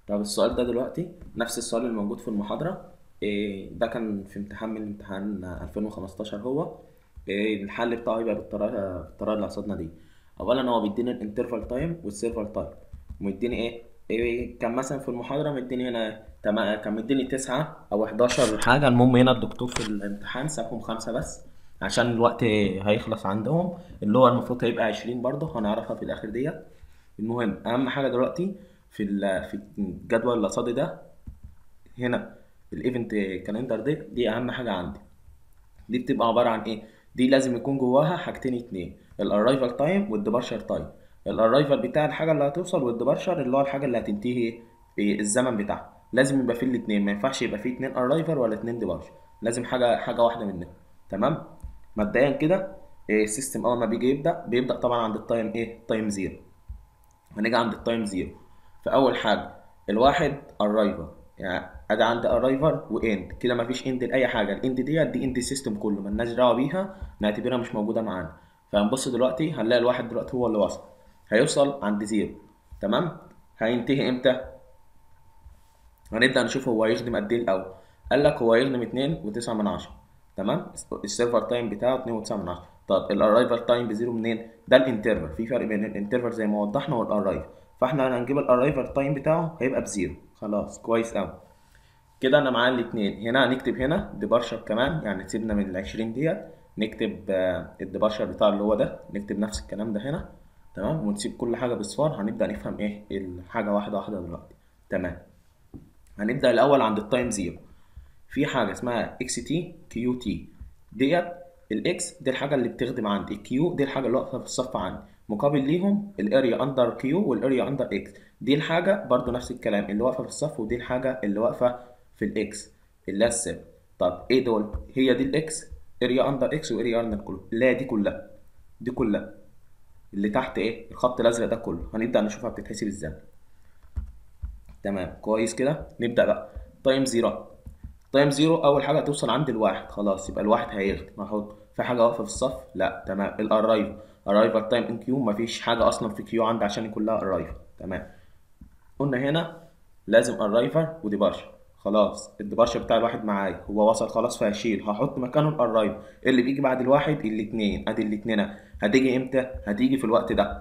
طب السؤال ده دلوقتي نفس السؤال اللي موجود في المحاضرة إيه ده كان في امتحان من امتحان 2015 هو إيه الحل بتاعه يبقى بالطريقة بالطريقة اللي قصدنا دي أولا هو بيديني الانترفال تايم والسيرفر تايم ومديني إيه إيه كان مثلا في المحاضرة مديني هنا تما- كان مديني تسعة أو 11 حاجة المهم هنا الدكتور في الامتحان سابهم خمسة بس عشان الوقت هيخلص عندهم اللي هو المفروض هيبقى 20 برضه هنعرفها في الآخر ديت المهم أهم حاجة دلوقتي في ال- في الجدول اللي قصادي ده هنا الايفنت كالندر دي دي اهم حاجه عندي دي بتبقى عباره عن ايه دي لازم يكون جواها حاجتين اتنين الارايفال تايم والديبارشر تايم الارايفال بتاع الحاجه اللي هتوصل والديبارشر اللي هو الحاجه اللي هتنتهي إيه الزمن بتاعها لازم يبقى فيه الاتنين ما ينفعش يبقى فيه اتنين ارايفال ولا اتنين ديبارشر لازم حاجه حاجه واحده منهم تمام مبدئيا كده إيه السيستم اول ما بيجي يبدا بيبدا طبعا عند التايم ايه تايم زيرو هنيجي عند التايم زيرو فاول حاجه الواحد ارايفر يعني ادي عندي ارايفر واند كده مفيش اند لاي حاجه الاند ديت دي اند السيستم كله مالناش دعوه بيها نعتبرها مش موجوده معانا فهنبص دلوقتي هنلاقي الواحد دلوقتي هو اللي وصل هيوصل عند زيرو تمام هينتهي امتى هنبدا نشوف هو هيخدم قد ايه الاول قال لك هو هيخدم 2 و9 من 10 تمام السيرفر تايم بتاعه 2 و9 من 10 طب الارايفل تايم بزيرو منين ده الانترفال في فرق بين الانترفال زي ما وضحنا والارايفل فاحنا هنجيب الارايفل تايم بتاعه هيبقى بزيرو خلاص كويس قوي كده انا معايا الاثنين هنا هنكتب هنا ديبارشر كمان يعني سيبنا من ال 20 ديت نكتب آه، الديبارشر بتاع اللي هو ده نكتب نفس الكلام ده هنا تمام ونسيب كل حاجه بصفار هنبدا نفهم ايه الحاجه واحده واحده دلوقتي تمام هنبدا الاول عند التايم زيرو في حاجه اسمها اكس تي كيو تي ديت الاكس دي الحاجه اللي بتخدم عندي الكيو دي الحاجه اللي واقفه في الصف عندي مقابل ليهم الاريا اندر كيو والاريا اندر اكس دي الحاجه برضو نفس الكلام اللي واقفه في الصف ودي الحاجه اللي واقفه في الاكس اللي هي السيف طب ايه دول هي دي الاكس اريا اندر اكس واريا اندر كله لا دي كلها دي كلها اللي تحت ايه الخط الازرق ده كله هنبدا نشوفها بتتحسب ازاي تمام كويس كده نبدا بقى تايم زيرو تايم زيرو اول حاجه توصل عند الواحد خلاص يبقى الواحد هيخدم اهو في حاجه واقفه في الصف لا تمام الارايف ارايفل تايم ان كيو مفيش حاجه اصلا في كيو عندي عشان يكون لها ارايف تمام قلنا هنا لازم ارايفر وديبارشر خلاص الديبارشر بتاع الواحد معايا هو وصل خلاص فهشيل هحط مكانه الارايف اللي بيجي بعد الواحد الاثنين ادي الاثنين هتيجي امتى هتيجي في الوقت ده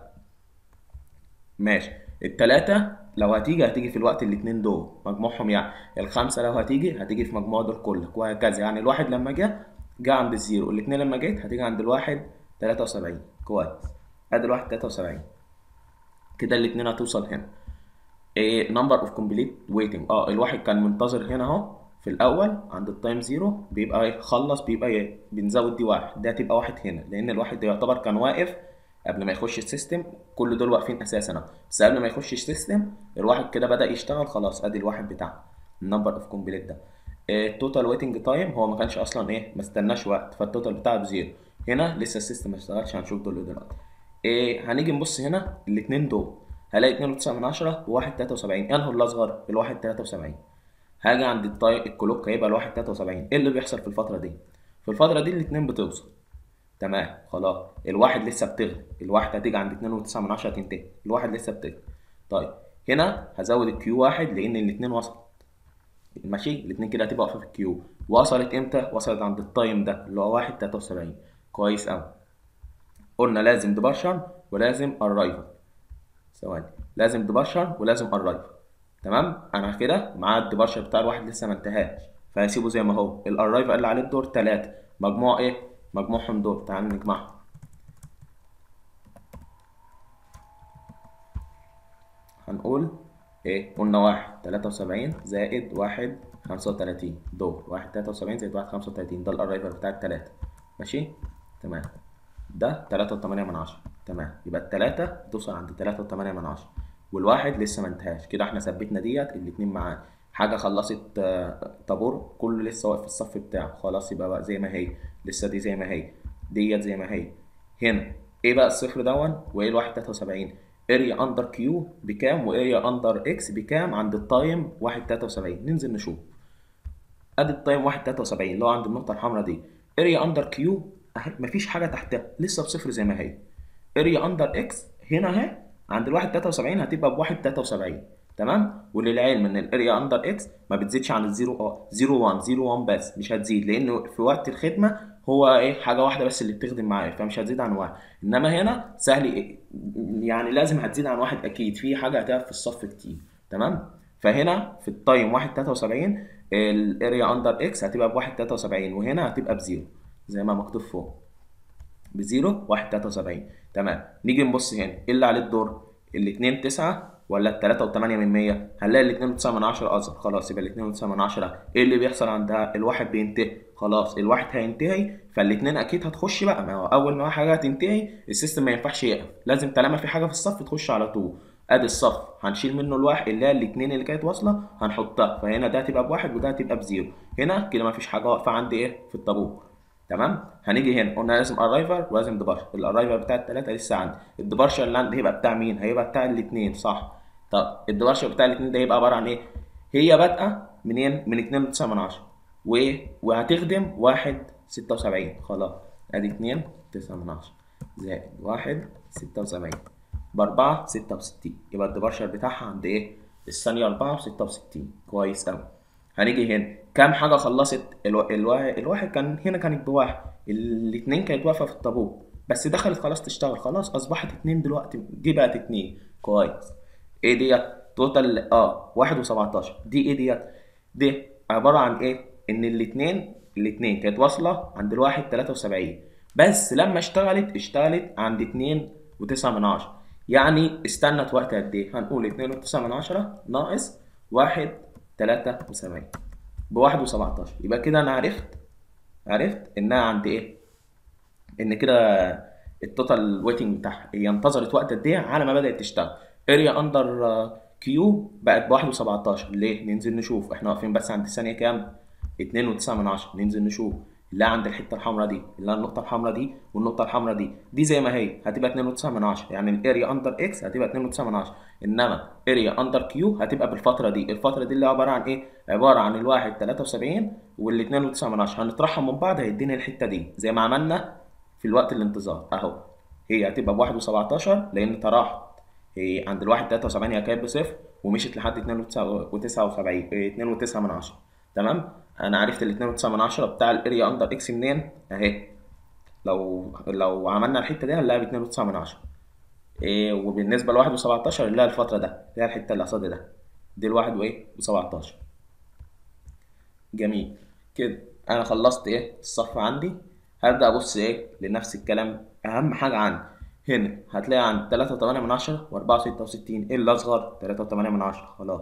ماشي التلاتة لو هتيجي هتيجي في الوقت الاتنين دول مجموعهم يعني الخمسة لو هتيجي هتيجي في مجموع دول كلك وهكذا يعني الواحد لما جه جه عند الزيرو الاتنين لما جيت هتيجي عند الواحد تلاتة وسبعين كويس ادي الواحد تلاتة وسبعين كده الاتنين هتوصل هنا ايه نمبر اوف كومبليت ويتنج اه الواحد كان منتظر هنا اهو في الاول عند التايم زيرو بيبقى إيه؟ خلص بيبقى إيه؟ بنزود دي واحد ده هتبقى واحد هنا لان الواحد ده يعتبر كان واقف قبل ما يخش السيستم كل دول واقفين اساسا أهو. بس قبل ما يخش السيستم الواحد كده بدأ يشتغل خلاص ادي الواحد بتاعه النمبر اوف كومبليت ده التوتال ويتنج تايم هو ما كانش اصلا ايه ما استناش وقت فالتوتال بتاعه بزيرو هنا لسه السيستم ما اشتغلش هنشوف دول دلوقتي إيه هنيجي نبص هنا الاثنين دول هلاقي 2.9 من 10 و1 73 انهي الاصغر الواحد 73 هاجي عند التاي الكلوك هيبقى الواحد 73 ايه اللي بيحصل في الفتره دي في الفتره دي الاثنين بتوصل تمام خلاص الواحد لسه بتغلي الواحد هتيجي عند 2.9 من 10 تنتهي الواحد لسه بتغلي طيب هنا هزود الكيو واحد لان الاثنين وصلوا ماشي الاثنين كده هتبقى واقفه في الكيو وصلت امتى وصلت عند التايم ده اللي هو 1 73 كويس قوي قلنا لازم ديبارشن ولازم ارايفل ثواني لازم ديبارشن ولازم ارايفل تمام انا كده مع الديبارشر بتاع الواحد لسه ما انتهاش فهسيبه زي ما هو الارايفل اللي عليه الدور 3 مجموع ايه مجموعهم دول تعال نجمعهم هنقول ايه قلنا واحد تلاتة وسبعين زائد واحد خمسة وتلاتين دول واحد تلاتة وسبعين زائد واحد خمسة وتلاتين ده الارايفل بتاع التلاتة ماشي تمام ده تلاتة وتمانية من عشرة تمام يبقى التلاتة توصل عند تلاتة وتمانية من عشرة والواحد لسه ما انتهاش كده احنا ثبتنا ديت الاتنين معاه حاجة خلصت آه، طابور كله لسه واقف في الصف بتاعه خلاص يبقى بقى زي ما هي لسه دي زي ما هي ديت زي ما هي هنا ايه بقى الصفر دون وايه الواحد تلاتة وسبعين اريا اندر كيو بكام واريا اندر اكس بكام عند التايم واحد تلاتة وسبعين ننزل نشوف ادي التايم واحد تلاتة وسبعين اللي هو عند النقطة الحمراء دي اريا اندر كيو مفيش حاجة تحتها لسه بصفر زي ما هي اريا اندر اكس هنا اهي عند الواحد تلاتة وسبعين هتبقى بواحد تلاتة وسبعين تمام وللعلم ان الاريا اندر اكس ما بتزيدش عن الزيرو اه 0 1 0 1 بس مش هتزيد لانه في وقت الخدمه هو ايه حاجه واحده بس اللي بتخدم معايا فمش هتزيد عن واحد انما هنا سهل إيه؟ يعني لازم هتزيد عن واحد اكيد في حاجه هتقف في الصف كتير تمام فهنا في التايم 1 73 الاريا اندر اكس هتبقى ب 1 73 وهنا هتبقى بزيرو زي ما مكتوب فوق بزيرو 1 73 تمام نيجي نبص هنا ايه اللي عليه الدور الاثنين 9 ولا التلاتة و8 من 100 هنلاقي الاتنين وتسعة من عشرة أصغر خلاص يبقى الاتنين وتسعة من عشرة إيه اللي بيحصل عندها الواحد بينتهي خلاص الواحد هينتهي فالاتنين أكيد هتخش بقى ما هو أول ما حاجة هتنتهي السيستم ما ينفعش يقف لازم طالما في حاجة في الصف تخش على طول ادي الصف هنشيل منه الواحد اللي هي الاتنين اللي كانت واصله هنحطها فهنا ده هتبقى بواحد وده هتبقى بزيرو هنا كده مفيش حاجه واقفه عندي ايه في الطابور تمام هنيجي هنا قلنا لازم ارايفر ولازم ديبارشر الارايفر بتاع الثلاثه لسه عندي الديبارشر اللي عندي هيبقى بتاع مين هيبقى بتاع الاثنين صح طب الديبارشر بتاع الاثنين ده هيبقى عباره عن ايه هي بادئه منين من 2.9 من 10 و... وهتخدم 1 76 خلاص ادي 2 9 من 10 زائد 1 76 ب 4 66 يبقى الديبارشر بتاعها عند ايه الثانيه 4 و66 كويس قوي هنيجي هنا كام حاجه خلصت الو... الو... الواحد كان هنا كانت بواحد الاثنين كانت واقفه في الطابور بس دخلت خلاص تشتغل خلاص اصبحت اتنين دلوقتي دي بقت اتنين كويس ايه ديت توتال اه واحد و17 دي ايه ديت دي عباره عن ايه ان الاثنين الاثنين كانت واصله عند الواحد 73 بس لما اشتغلت اشتغلت عند 2 و9 من 10 يعني استنت وقت قد ايه هنقول 2 و9 من 10 ناقص 1 73 ب 1 و17 يبقى كده انا عرفت عرفت انها عند ايه ان كده التوتال ويتنج بتاعها هي انتظرت وقت قد ايه على ما بدات تشتغل اريا اندر كيو بقت ب 1 و17 ليه ننزل نشوف احنا واقفين بس عند الثانيه كام 2 و9 من 10 ننزل نشوف اللي عند الحته الحمراء دي اللي النقطه الحمراء دي والنقطه الحمراء دي دي زي ما هي هتبقى 2 و9 من 10 يعني الاريا اندر اكس هتبقى 2 و9 من 10 انما اريا اندر كيو هتبقى بالفتره دي الفتره دي اللي عباره عن ايه عباره عن الواحد 73 والاثنين و9 من 10 هنطرحهم من بعض هيديني الحته دي زي ما عملنا في الوقت الانتظار اهو هي هتبقى ب 1 و17 لان طرحت هي عند الواحد 73 هي كانت بصفر ومشيت لحد 2 و79 2 و9 من 10 تمام انا عرفت ال 2 و9 من 10 بتاع الاريا اندر اكس منين اهي لو لو عملنا الحته دي هنلاقيها ب 2 و9 من 10 إيه وبالنسبه ل 1 و17 اللي هي الفتره ده اللي هي الحته اللي قصادي ده دي الواحد وايه و17 جميل كده انا خلصت ايه الصف عندي هبدا ابص ايه لنفس الكلام اهم حاجه عندي هنا هتلاقي عند 3 8 من 10 و4 66 ايه اللي اصغر 3 8 من 10 خلاص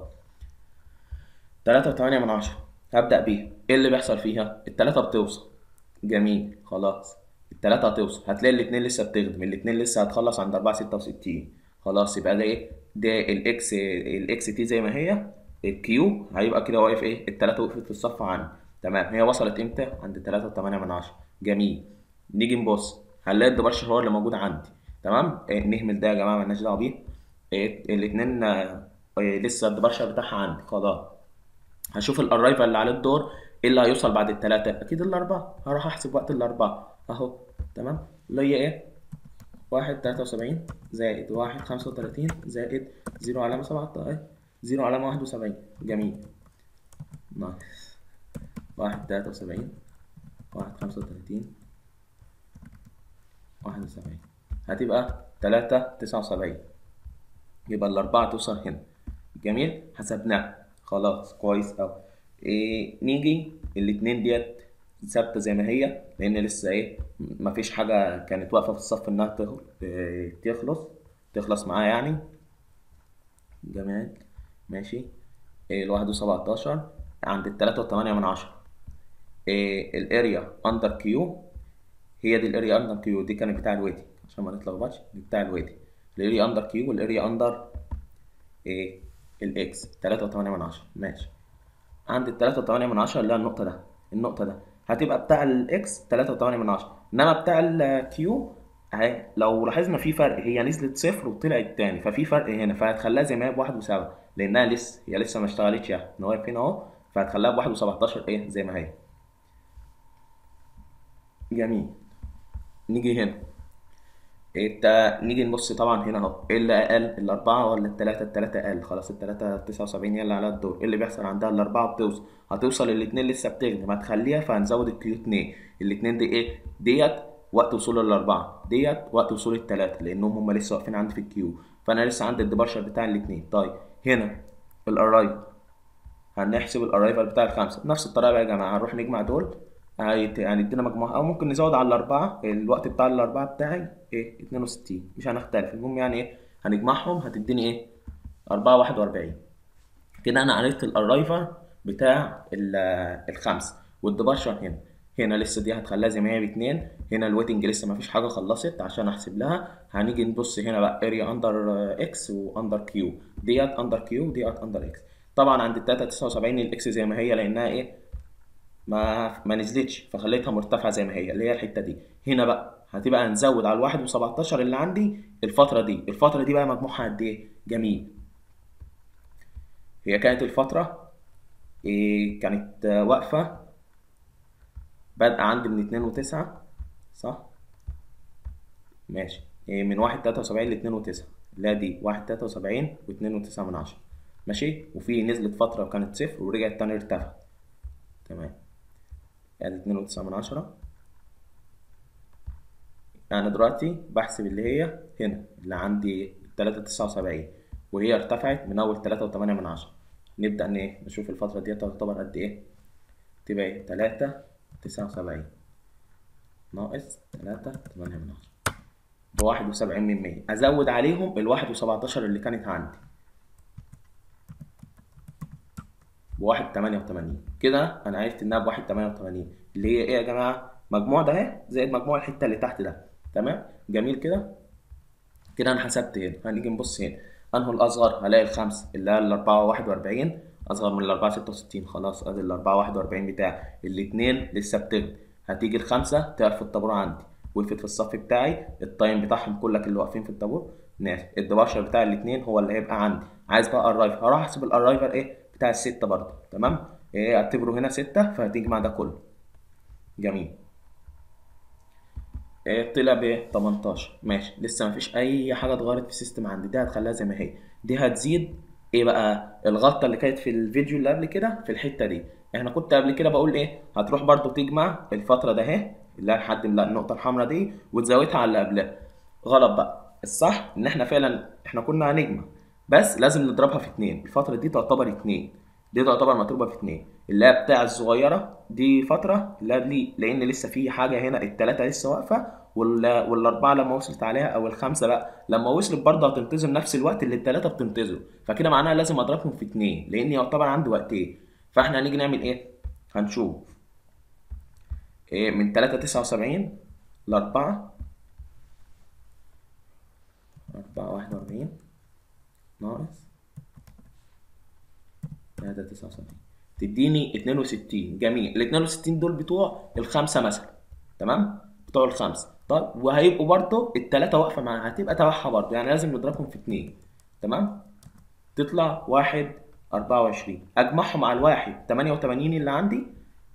3 8 من 10 هبدأ بيها ايه اللي بيحصل فيها التلاتة بتوصل جميل خلاص التلاتة هتوصل هتلاقي الاتنين لسه بتخدم الاتنين لسه هتخلص عند 4 66 خلاص يبقى ده ايه ده الاكس الاكس تي زي ما هي الكيو هيبقى كده واقف ايه التلاتة وقفت في الصف عندي تمام هي وصلت امتى عند 3 8 من 10 جميل نيجي نبص هنلاقي الدبرشر هو اللي موجود عندي تمام إيه نهمل ده يا جماعه مالناش دعوه بيه إيه الاتنين إيه لسه الدبرشر بتاعها عندي خلاص هشوف الارايفل اللي عليه الدور ايه اللي هيوصل بعد الثلاثه اكيد الاربعه هروح احسب وقت الاربعه اهو تمام اللي هي ايه واحد تلاتة وسبعين زائد واحد خمسة وتلاتين زائد زيرو علامة سبعة اهي زيرو علامة واحد وسبعين جميل نايس واحد تلاتة وسبعين واحد خمسة وتلاتين واحد وسبعين هتبقى تلاتة تسعة وسبعين يبقى الأربعة توصل هنا جميل حسبناها خلاص كويس أوي إيه نيجي الاتنين ديت ثابتة زي ما هي لأن لسه إيه مفيش حاجة كانت واقفة في الصف إنها تخ- إيه، تخلص تخلص معاها يعني جميل ماشي إيه الواحد وسبعتاشر عند التلاتة وتمانية من عشرة إيه الاريا اندر كيو هي دي الاريا اندر كيو دي كانت بتاع الويتنج عشان ما نتلخبطش دي بتاع الويتنج الاريا اندر كيو والاريا اندر ايه الاكس تلاتة وتمانية من عشرة ماشي عند التلاتة وتمانية من عشرة اللي هي النقطة ده النقطة ده هتبقى بتاع الاكس تلاتة وتمانية من عشرة انما بتاع الكيو اهي لو لاحظنا في فرق هي نزلت صفر وطلعت تاني ففي فرق هنا فهتخليها زي ما هي بواحد وسبعة لانها لسه هي لسه ما اشتغلتش يعني احنا واقفين اهو فهتخليها بواحد وسبعتاشر ايه زي ما هي جميل نيجي هنا انت نيجي نبص طبعا هنا اهو ايه اللي اقل الاربعه ولا التلاته التلاته اقل خلاص التلاته 79 يلا على الدور ايه اللي بيحصل عندها الاربعه بتوصل هتوصل الاتنين لسه بتخدم هتخليها فهنزود الكيو 2 الاتنين دي ايه ديت وقت وصول الاربعه ديت وقت وصول التلاته لانهم هم لسه واقفين عندي في الكيو فانا لسه عندي الديبارشر بتاع الاتنين طيب هنا الارايفل هنحسب الارايفل بتاع الخمسه بنفس الطريقه بقى يا جماعه هنروح نجمع دول هيت- هندينا مجموعه او ممكن نزود على الاربعه الوقت بتاع الاربعه بتاعي ايه 62 مش هنختلف المهم يعني ايه هنجمعهم هتديني ايه 4 41 كده انا عرفت الارايفر بتاع ال- الخمسه والديبارشر هنا هنا لسه دي هتخليها زي ما هي باتنين هنا الويتنج لسه ما فيش حاجه خلصت عشان احسب لها هنيجي نبص هنا بقى اريا اندر اكس واندر كيو ديت اندر كيو ديت اندر اكس طبعا عند التلاته 79 الاكس زي ما هي لانها ايه ما ما نزلتش فخليتها مرتفعه زي ما هي اللي هي الحته دي هنا بقى هتبقى نزود على الواحد و17 اللي عندي الفتره دي الفتره دي بقى مجموعها قد ايه جميل هي كانت الفتره إيه كانت آه، واقفه بادئه عندي من 2 و9 صح ماشي إيه من 1 73 ل 2 و9 لا دي 1 73 و2 و9 من 10 ماشي وفي نزلت فتره وكانت صفر ورجعت تاني ارتفعت تمام يعني 2.9 من عشرة أنا دلوقتي بحسب اللي هي هنا اللي عندي تلاتة تسعة وسبعين وهي ارتفعت من أول تلاتة وتمانية من عشرة نبدأ ن- إيه نشوف الفترة دي تعتبر قد إيه تبقى إيه تلاتة تسعة وسبعين ناقص تلاتة تمانية من عشرة بواحد وسبعين من مية أزود عليهم الواحد وسبعتاشر اللي كانت عندي بواحد تمانية وتمانين كده أنا عرفت إنها بواحد تمانية وتمانين اللي هي إيه يا جماعة؟ مجموع ده أهي زائد مجموع الحتة اللي تحت ده تمام؟ جميل كده؟ كده أنا حسبت هنا هنيجي نبص هنا أنه الأصغر هلاقي الخمس اللي هي الأربعة واحد وأربعين أصغر من الأربعة ستة وستين خلاص أدي الأربعة واحد وأربعين بتاعي الاتنين لسه بتغلي هتيجي الخمسة تقف في الطابور عندي وقفت في الصف بتاعي التايم بتاعهم كلك اللي واقفين في الطابور ناس الدباشر بتاع الاتنين هو اللي هيبقى عندي عايز بقى الرايفر هروح احسب الرايفر ايه بتاع الستة برضه تمام ايه اعتبره هنا ستة فهتجمع ده كله جميل إيه طلع ب 18 ماشي لسه مفيش اي حاجه اتغيرت في السيستم عندي دي هتخليها زي ما هي دي هتزيد ايه بقى الغلطه اللي كانت في الفيديو اللي قبل كده في الحته دي احنا كنت قبل كده بقول ايه هتروح برضو تجمع الفتره ده اهي اللي هي لحد لا النقطه الحمراء دي وتزودها على اللي قبلها غلط بقى الصح ان احنا فعلا احنا كنا هنجمع بس لازم نضربها في اتنين الفتره دي تعتبر اتنين دي تعتبر مضروبه في اتنين اللي هي بتاع الصغيره دي فتره لا دي لان لسه في حاجه هنا التلاته لسه واقفه وال- والاربعه لما وصلت عليها او الخمسه بقى لما وصلت برضه هتنتظر نفس الوقت اللي التلاته بتنتظره فكده معناها لازم اضربهم في اتنين لان يعتبر عندي وقتين فاحنا هنيجي نعمل ايه هنشوف إيه من 3 79 ل 4 4 41 ناقص 3 79 تديني 62 جميل ال 62 دول بتوع الخمسه مثلا تمام بتوع الخمسه طيب وهيبقوا برضه الثلاثه واقفه معاها هتبقى تبعها برضه يعني لازم نضربهم في اتنين تمام تطلع واحد 24 اجمعهم على الواحد 88 اللي عندي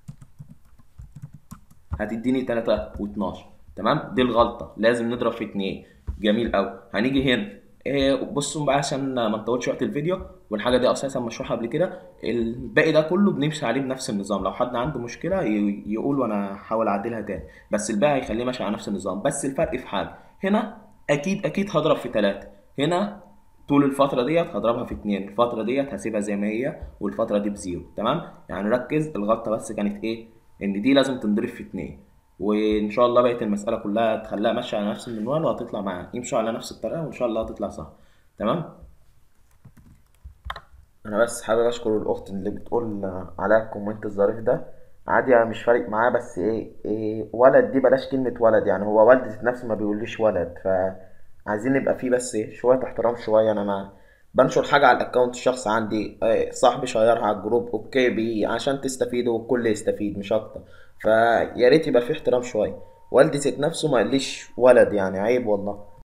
هتديني 3 و12 تمام دي الغلطه لازم نضرب في اتنين جميل قوي هنيجي هنا إيه بصوا بقى عشان ما نطولش وقت الفيديو والحاجه دي اساسا مشروحه قبل كده الباقي ده كله بنمشي عليه بنفس النظام لو حد عنده مشكله ي- يقول وانا هحاول اعدلها تاني بس الباقي هيخليه ماشي على نفس النظام بس الفرق في حاجه هنا اكيد اكيد هضرب في ثلاثه هنا طول الفترة ديت هضربها في اتنين الفترة ديت هسيبها زي ما هي والفترة دي بزيرو تمام يعني ركز الغلطة بس كانت ايه ان دي لازم تنضرب في اتنين وان شاء الله بقية المسألة كلها تخليها ماشية على نفس المنوال وهتطلع معاك يمشوا على نفس الطريقة وان شاء الله هتطلع صح تمام انا بس حابب اشكر الاخت اللي بتقول عليها الكومنت الظريف ده عادي أنا مش فارق معاه بس ايه, إيه ولد دي بلاش كلمة ولد يعني هو والد ذات نفسه ما بيقوليش ولد فعايزين نبقى فيه بس ايه شوية احترام شوية انا ما بنشر حاجة على الاكونت الشخص عندي إيه صاحبي شيرها على الجروب اوكي بي عشان تستفيدوا والكل يستفيد مش اكتر فيا ريت يبقى فيه احترام شوية والدي ذات نفسه ما قاليش ولد يعني عيب والله